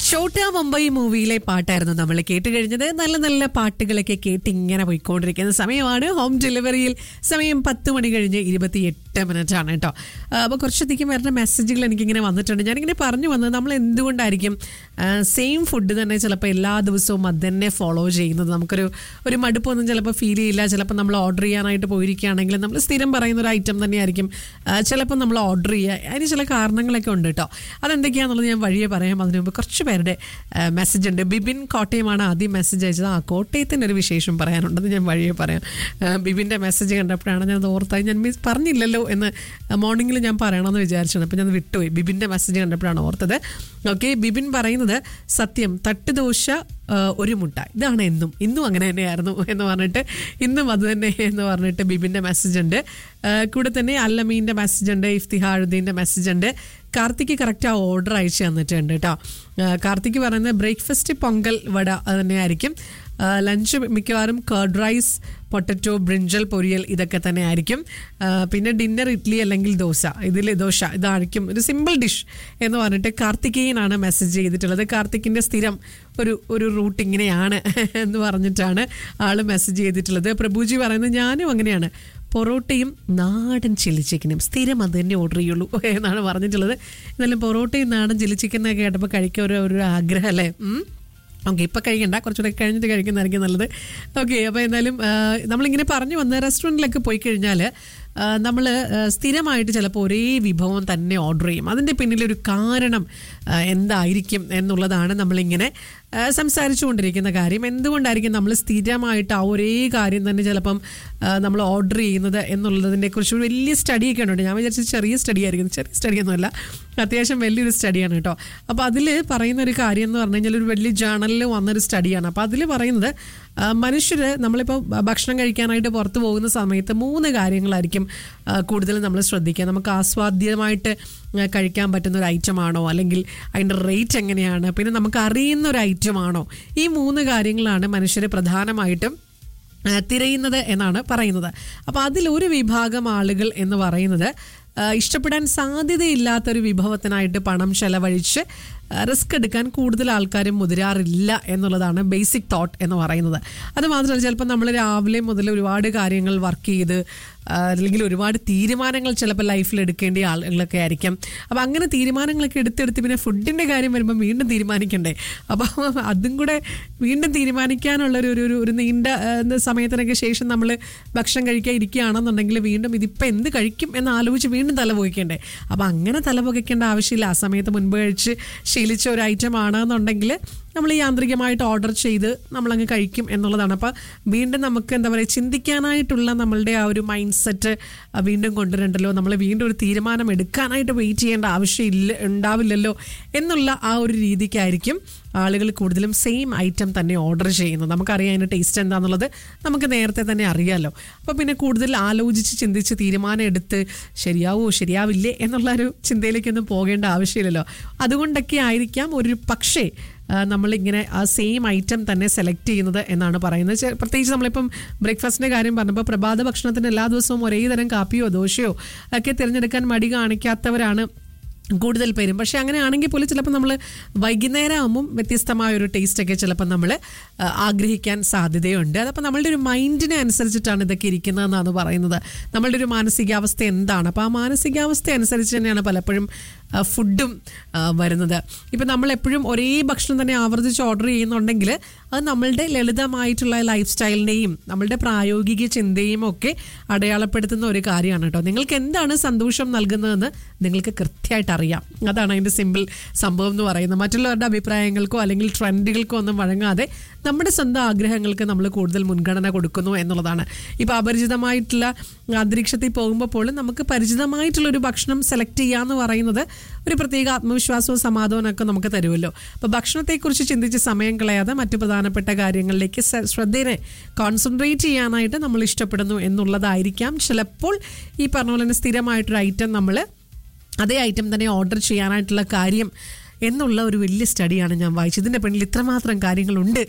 ഷോട്ടാ മുംബൈ മൂവിയിലെ പാട്ടായിരുന്നു നമ്മൾ കേട്ട് കഴിഞ്ഞത് നല്ല നല്ല പാട്ടുകളൊക്കെ കേട്ട് ഇങ്ങനെ പോയിക്കൊണ്ടിരിക്കുന്ന സമയമാണ് ഹോം ഡെലിവറിയിൽ സമയം പത്ത് മണി കഴിഞ്ഞ് ഇരുപത്തിയെട്ട് മിനിറ്റ് ആണ് കേട്ടോ അപ്പോൾ കുറച്ചധികം വരുന്ന മെസ്സേജുകൾ എനിക്കിങ്ങനെ വന്നിട്ടുണ്ട് ഞാനിങ്ങനെ പറഞ്ഞു വന്നത് നമ്മൾ എന്തുകൊണ്ടായിരിക്കും സെയിം ഫുഡ് തന്നെ ചിലപ്പോൾ എല്ലാ ദിവസവും അത് തന്നെ ഫോളോ ചെയ്യുന്നത് നമുക്കൊരു ഒരു മടുപ്പൊന്നും ചിലപ്പോൾ ഫീൽ ചെയ്യില്ല ചിലപ്പോൾ നമ്മൾ ഓർഡർ ചെയ്യാനായിട്ട് പോയിരിക്കുകയാണെങ്കിൽ നമ്മൾ സ്ഥിരം പറയുന്ന ഒരു ഐറ്റം തന്നെയായിരിക്കും ആ, ചിലപ്പോൾ നമ്മൾ ഓർഡർ ചെയ്യുക അതിന് ചില കാരണങ്ങളൊക്കെ ഉണ്ട് കേട്ടോ അതെന്തൊക്കെയാണെന്നുള്ളത് ഞാൻ വഴിയെ പറയാം അതിന് മുമ്പ് കുറച്ച് പേരുടെ മെസ്സേജ് ഉണ്ട് ബിബിൻ കോട്ടയമാണ് ആദ്യം മെസ്സേജ് അയച്ചത് ആ കോട്ടയത്തിൻ്റെ ഒരു വിശേഷം പറയാനുണ്ടെന്ന് ഞാൻ വഴിയെ പറയാം ആ, ബിബിൻ്റെ മെസ്സേജ് കണ്ടപ്പോഴാണ് ഞാൻ അത് ഓർത്തായി ഞാൻ മിസ് പറഞ്ഞില്ലല്ലോ എന്ന് മോർണിംഗിൽ ഞാൻ പറയണമെന്ന് വിചാരിച്ചത് അപ്പോൾ ഞാൻ വിട്ടുപോയി ബിബിൻ്റെ മെസ്സേജ് കണ്ടപ്പോഴാണ് ഓർത്തത് ഓക്കെ ബിബിൻ പറയുന്നത് സത്യം തട്ടുദോശ ആ, ഒരു മുട്ട ഇതാണ് എന്നും ഇന്നും അങ്ങനെ തന്നെയായിരുന്നു എന്ന് പറഞ്ഞിട്ട് ഇന്നും അത് തന്നെ എന്ന് പറഞ്ഞിട്ട് ബിബിൻ്റെ മെസ്സേജ് ഉണ്ട് ആ, കൂടെ തന്നെ അല്ലമീൻ്റെ മെസ്സേജ് ഉണ്ട് ഇഫ്തിഹാറുദ്ദീൻ്റെ മെസ്സേജ് ഉണ്ട് കാർത്തിക്ക് കറക്റ്റ് ആ ഓർഡർ അയച്ചു തന്നിട്ടുണ്ട് കേട്ടോ ആ, കാർത്തിക്ക് പറയുന്നത് ബ്രേക്ക്ഫാസ്റ്റ് പൊങ്കൽ വട അത് തന്നെയായിരിക്കും ലഞ്ച് മിക്കവാറും curd rice potato brinjal poriyal ഇതൊക്കെ തന്നെ ആയിരിക്കും ആ, പിന്നെ ഡിന്നർ ഇഡ്ഡലി അല്ലെങ്കിൽ ദോശ ഇതിൽ ദോശ ഇതായിരിക്കും ഒരു സിമ്പിൾ ഡിഷ് എന്ന് പറഞ്ഞിട്ട് കാർത്തികേയനാണ് മെസ്സേജ് ചെയ്തിട്ടുള്ളത് കാർത്തിക്കിൻ്റെ സ്ഥിരം ഒരു ഒരു റൂട്ട് ഇങ്ങനെയാണ് എന്ന് പറഞ്ഞിട്ടാണ് ആൾ മെസ്സേജ് ചെയ്തിട്ടുള്ളത് പ്രഭുജി പറയുന്നത് ഞാനും അങ്ങനെയാണ് പൊറോട്ടയും നാടൻ ചില്ലി ചിക്കനും സ്ഥിരം അത് തന്നെ ഓർഡർ ചെയ്യുള്ളൂ എന്നാണ് പറഞ്ഞിട്ടുള്ളത് എന്നാലും പൊറോട്ടയും നാടൻ ചില്ലി ചിക്കനൊക്കെ കേട്ടപ്പോൾ കഴിക്കാൻ ഒരു ഒരു ആഗ്രഹം അല്ലേ ഉം. ഓക്കെ ഇപ്പം കഴിക്കണ്ട കുറച്ചുകൂടെ കഴിഞ്ഞിട്ട് കഴിക്കുന്നതായിരിക്കും നല്ലത് ഓക്കെ അപ്പോൾ എന്തായാലും ആ, നമ്മളിങ്ങനെ പറഞ്ഞു വന്ന റെസ്റ്റോറൻറ്റിലൊക്കെ പോയി കഴിഞ്ഞാൽ നമ്മൾ സ്ഥിരമായിട്ട് ചിലപ്പോൾ ഒരേ വിഭവം തന്നെ ഓർഡർ ചെയ്യും അതിൻ്റെ പിന്നിലൊരു കാരണം ആ, എന്തായിരിക്കും എന്നുള്ളതാണ് നമ്മളിങ്ങനെ ആ, സംസാരിച്ചു കൊണ്ടിരിക്കുന്ന കാര്യം എന്തുകൊണ്ടായിരിക്കും നമ്മൾ സ്ഥിരമായിട്ട് ആ ഒരേ കാര്യം തന്നെ ചിലപ്പം നമ്മൾ ഓർഡർ ചെയ്യുന്നത് എന്നുള്ളതിനെ കുറിച്ച് ഒരു വലിയ സ്റ്റഡിയൊക്കെ ഉണ്ട് ഞാൻ വിചാരിച്ചത് ചെറിയ സ്റ്റഡി ആയിരിക്കും ചെറിയ സ്റ്റഡിയൊന്നുമല്ല അത്യാവശ്യം വലിയൊരു സ്റ്റഡിയാണ് കേട്ടോ അപ്പോൾ അതിൽ പറയുന്ന ഒരു കാര്യം എന്ന് പറഞ്ഞു കഴിഞ്ഞാൽ ഒരു വലിയ ജേണലിൽ വന്നൊരു സ്റ്റഡിയാണ് അപ്പോൾ അതിൽ പറയുന്നത് മനുഷ്യർ നമ്മളിപ്പോൾ ഭക്ഷണം കഴിക്കാനായിട്ട് പുറത്ത് പോകുന്ന സമയത്ത് മൂന്ന് കാര്യങ്ങളായിരിക്കും ആ, കൂടുതൽ നമ്മൾ ശ്രദ്ധിക്കുക നമുക്ക് ആസ്വാദ്യമായിട്ട് ആ, കഴിക്കാൻ പറ്റുന്ന ഒരു ഐറ്റമാണോ അല്ലെങ്കിൽ അതിൻ്റെ റേറ്റ് എങ്ങനെയാണ് പിന്നെ നമുക്ക് അറിയുന്ന ഒരു ഐറ്റമാണോ ഈ മൂന്ന് കാര്യങ്ങളാണ് മനുഷ്യർ പ്രധാനമായിട്ടും ആ, തിരയുന്നത് എന്നാണ് പറയുന്നത് അപ്പോൾ അതിൽ ഒരു വിഭാഗം ആളുകൾ എന്ന് പറയുന്നത് ആ, ഇഷ്ടപ്പെടാൻ സാധ്യതയില്ലാത്തൊരു വിഭവത്തിനായിട്ട് പണം ചെലവഴിച്ച് റിസ്ക് എടുക്കാൻ കൂടുതൽ ആൾക്കാരും മുതിരാറില്ല എന്നുള്ളതാണ് ബേസിക് തോട്ട് എന്ന് പറയുന്നത് അത് മാത്രമല്ല ചിലപ്പോൾ നമ്മൾ രാവിലെ മുതൽ ഒരുപാട് കാര്യങ്ങൾ വർക്ക് ചെയ്ത് ആ, അല്ലെങ്കിൽ ഒരുപാട് തീരുമാനങ്ങൾ ചിലപ്പോൾ ലൈഫിൽ എടുക്കേണ്ട ആളുകളൊക്കെ ആയിരിക്കും അപ്പോൾ അങ്ങനെ തീരുമാനങ്ങളൊക്കെ എടുത്തെടുത്ത് പിന്നെ ഫുഡിൻ്റെ കാര്യം വരുമ്പോൾ വീണ്ടും തീരുമാനിക്കണ്ടേ അപ്പോൾ അതും കൂടെ വീണ്ടും തീരുമാനിക്കാനുള്ള ഒരു ഒരു- ഒരു ഒരു നീണ്ട ആ, എന്താ സമയത്തിനൊക്കെ ശേഷം നമ്മൾ ഭക്ഷണം കഴിക്കാൻ ഇരിക്കുകയാണെന്നുണ്ടെങ്കിൽ വീണ്ടും ഇതിപ്പോൾ എന്ത് കഴിക്കും എന്ന് ആലോചിച്ച് വീണ്ടും തല പോയിക്കണ്ടേ അപ്പോൾ അങ്ങനെ തല പുകയ്ക്കേണ്ട ആവശ്യമില്ല ആ സമയത്ത് മുൻപ് കഴിച്ച് ശീലിച്ച ഒരു ഐറ്റം ആണെന്നുണ്ടെങ്കിൽ നമ്മൾ യാന്ത്രികമായിട്ട് ഓർഡർ ചെയ്ത് നമ്മളങ്ങ് കഴിക്കും എന്നുള്ളതാണ് അപ്പോൾ വീണ്ടും നമുക്ക് എന്താ പറയുക ചിന്തിക്കാനായിട്ടുള്ള നമ്മളുടെ ആ ഒരു മൈൻഡ് സെറ്റ് വീണ്ടും കൊണ്ടുവരണ്ടല്ലോ നമ്മൾ വീണ്ടും ഒരു തീരുമാനം എടുക്കാനായിട്ട് വെയിറ്റ് ചെയ്യേണ്ട ആവശ്യമില്ല ഉണ്ടാവില്ലല്ലോ എന്നുള്ള ആ ഒരു രീതിക്കായിരിക്കും ആളുകൾ കൂടുതലും സെയിം ഐറ്റം തന്നെ ഓർഡർ ചെയ്യുന്നത് നമുക്കറിയാം അതിൻ്റെ ടേസ്റ്റ് എന്താണെന്നുള്ളത് നമുക്ക് നേരത്തെ തന്നെ അറിയാമല്ലോ അപ്പോൾ പിന്നെ കൂടുതൽ ആലോചിച്ച് ചിന്തിച്ച് തീരുമാനം എടുത്ത് ശരിയാവോ ശരിയാവില്ലേ എന്നുള്ള ഒരു ചിന്തയിലേക്കൊന്നും പോകേണ്ട ആവശ്യമില്ലല്ലോ അതുകൊണ്ടൊക്കെ ആയിരിക്കാം ഒരു പക്ഷേ ആ, നമ്മളിങ്ങനെ ആ സെയിം ഐറ്റം തന്നെ സെലക്ട് ചെയ്യുന്നത് എന്നാണ് പറയുന്നത് ചെ- പ്രത്യേകിച്ച് നമ്മളിപ്പം ബ്രേക്ക്ഫാസ്റ്റിൻ്റെ കാര്യം പറഞ്ഞപ്പോൾ പ്രഭാത ഭക്ഷണത്തിന് എല്ലാ ദിവസവും ഒരേ തരം കാപ്പിയോ ദോശയോ ഒക്കെ തിരഞ്ഞെടുക്കാൻ മടി കാണിക്കാത്തവരാണ് കൂടുതൽ പേരും പക്ഷേ അങ്ങനെ ആണെങ്കിൽ പോലും ചിലപ്പോൾ നമ്മൾ വൈകുന്നേരം ആകുമ്പം വ്യത്യസ്തമായ ഒരു ടേസ്റ്റ് ഒക്കെ ചിലപ്പോൾ നമ്മൾ ആഗ്രഹിക്കാൻ സാധ്യതയുണ്ട് അതപ്പോൾ നമ്മളുടെ ഒരു മൈൻഡിനെ അനുസരിച്ചിട്ടാണ് ഇതൊക്കെ ഇരിക്കുന്നതെന്നാണ് പറയുന്നത് നമ്മളുടെ ഒരു മാനസികാവസ്ഥ എന്താണ് അപ്പോൾ ആ മാനസികാവസ്ഥ അനുസരിച്ച് തന്നെയാണ് പലപ്പോഴും ആ, ഫുഡും ആ, വരുന്നത് ഇപ്പം നമ്മൾ എപ്പോഴും ഒരേ ഭക്ഷണം തന്നെ ആവർത്തിച്ച് ഓർഡർ ചെയ്യുന്നുണ്ടെങ്കിൽ അത് നമ്മളുടെ ലളിതമായിട്ടുള്ള ലൈഫ് സ്റ്റൈലിനെയും നമ്മളുടെ പ്രായോഗിക ചിന്തയും ഒക്കെ അടയാളപ്പെടുത്തുന്ന ഒരു കാര്യമാണ് കേട്ടോ നിങ്ങൾക്ക് എന്താണ് സന്തോഷം നൽകുന്നതെന്ന് നിങ്ങൾക്ക് കൃത്യമായിട്ട് അറിയാം അതാണ് അതിൻ്റെ സിമ്പിൾ സംഭവം എന്ന് പറയുന്നത് മറ്റുള്ളവരുടെ അഭിപ്രായങ്ങൾക്കോ അല്ലെങ്കിൽ ട്രെൻഡുകൾക്കോ ഒന്നും വഴങ്ങാതെ നമ്മുടെ സ്വന്തം ആഗ്രഹങ്ങൾക്ക് നമ്മൾ കൂടുതൽ മുൻഗണന കൊടുക്കുന്നു എന്നുള്ളതാണ് ഇപ്പോൾ അപരിചിതമായിട്ടുള്ള അന്തരീക്ഷത്തിൽ പോകുമ്പോൾ പോലും നമുക്ക് പരിചിതമായിട്ടുള്ള ഒരു ഭക്ഷണം സെലക്ട് ചെയ്യുക എന്ന് പറയുന്നത് ഒരു പ്രത്യേക ആത്മവിശ്വാസവും സമാധാനവും ഒക്കെ നമുക്ക് തരുമല്ലോ അപ്പോൾ ഭക്ഷണത്തെക്കുറിച്ച് ചിന്തിച്ച് സമയം കളയാതെ മറ്റു പ്രധാനപ്പെട്ട കാര്യങ്ങളിലേക്ക് സ- ശ്രദ്ധയെ കോൺസെൻട്രേറ്റ് ചെയ്യാനായിട്ട് നമ്മൾ ഇഷ്ടപ്പെടുന്നു എന്നുള്ളതായിരിക്കാം ചിലപ്പോൾ ഈ പറഞ്ഞ പോലെ തന്നെ സ്ഥിരമായിട്ടൊരു ഐറ്റം നമ്മൾ അതേ ഐറ്റം തന്നെ ഓർഡർ ചെയ്യാനായിട്ടുള്ള കാര്യം എന്നുള്ള ഒരു വലിയ സ്റ്റഡിയാണ് ഞാൻ വായിച്ചത് ഇതിൻ്റെ പിന്നിൽ ഇത്രമാത്രം കാര്യങ്ങളുണ്ട്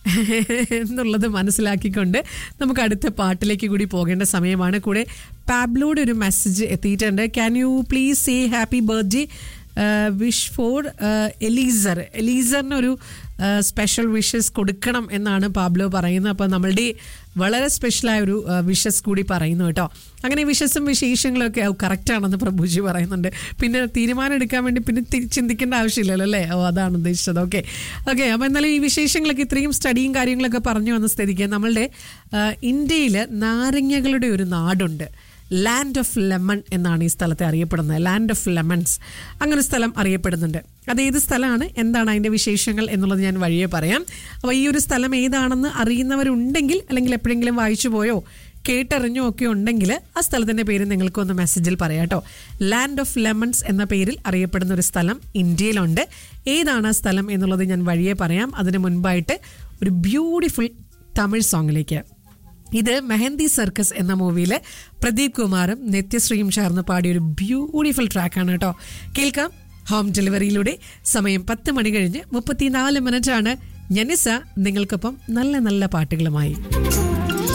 എന്നുള്ളത് മനസ്സിലാക്കിക്കൊണ്ട് നമുക്ക് അടുത്ത പാട്ടിലേക്ക് കൂടി പോകേണ്ട സമയമാണ് കൂടെ പാബ്ലോയുടെ ഒരു മെസ്സേജ് എത്തിയിട്ടുണ്ട് can you please say happy birthday wish for Eliezer എലീസറിനൊരു സ്പെഷ്യൽ വിഷസ് കൊടുക്കണം എന്നാണ് പാബ്ലോ പറയുന്നത് അപ്പോൾ നമ്മളുടെ വളരെ സ്പെഷ്യലായ ഒരു വിഷസ് കൂടി പറയുന്നു കേട്ടോ അങ്ങനെ വിഷസും വിശേഷങ്ങളൊക്കെ കറക്റ്റാണെന്ന് പ്രഭുജി പറയുന്നുണ്ട് പിന്നെ തീരുമാനം എടുക്കാൻ വേണ്ടി പിന്നെ തി- ചിന്തിക്കേണ്ട ആവശ്യമില്ലല്ലോ അല്ലേ ഓ അതാണ് ഉദ്ദേശിച്ചത് ഓക്കെ ഓക്കെ അപ്പോൾ എന്നാലും ഈ വിശേഷങ്ങളൊക്കെ ഇത്രയും സ്റ്റഡിയും കാര്യങ്ങളൊക്കെ പറഞ്ഞു വന്ന സ്ഥിതിക്ക് നമ്മളുടെ ഇന്ത്യയിൽ നാരങ്ങകളുടെ ഒരു നാടുണ്ട് ലാൻഡ് ഓഫ് ലെമൺ എന്നാണ് ഈ സ്ഥലത്തെ അറിയപ്പെടുന്നത് ലാൻഡ് ഓഫ് ലെമൺസ് അങ്ങനെ ഒരു സ്ഥലം അറിയപ്പെടുന്നുണ്ട് അത് ഏത് സ്ഥലമാണ് എന്താണ് അതിൻ്റെ വിശേഷങ്ങൾ എന്നുള്ളത് ഞാൻ വഴിയെ പറയാം അപ്പോൾ ഈ ഒരു സ്ഥലം ഏതാണെന്ന് അറിയുന്നവരുണ്ടെങ്കിൽ അല്ലെങ്കിൽ എപ്പോഴെങ്കിലും വായിച്ചു പോയോ കേട്ടറിഞ്ഞോ ഒക്കെ ഉണ്ടെങ്കിൽ ആ സ്ഥലത്തിൻ്റെ പേര് നിങ്ങൾക്കൊന്ന് മെസ്സേജിൽ പറയാം കേട്ടോ ലാൻഡ് ഓഫ് ലെമൺസ് എന്ന പേരിൽ അറിയപ്പെടുന്ന ഒരു സ്ഥലം ഇന്ത്യയിലുണ്ട് ഏതാണ് ആ സ്ഥലം എന്നുള്ളത് ഞാൻ വഴിയെ പറയാം അതിന് മുൻപായിട്ട് ഒരു ബ്യൂട്ടിഫുൾ തമിഴ് സോങ്ങിലേക്ക് ഇത് മെഹന്തി സർക്കസ് എന്ന മൂവിയിലെ പ്രദീപ് കുമാറും നിത്യശ്രീയും ചേർന്ന് പാടിയ ഒരു ബ്യൂട്ടിഫുൾ ട്രാക്കാണ് കേട്ടോ കേൾക്കാം ഹോം ഡെലിവറിയിലൂടെ സമയം പത്ത് മണി കഴിഞ്ഞ് മുപ്പത്തിനാല് മിനിറ്റാണ് ഞനിസ നിങ്ങൾക്കൊപ്പം നല്ല നല്ല പാട്ടുകളുമായി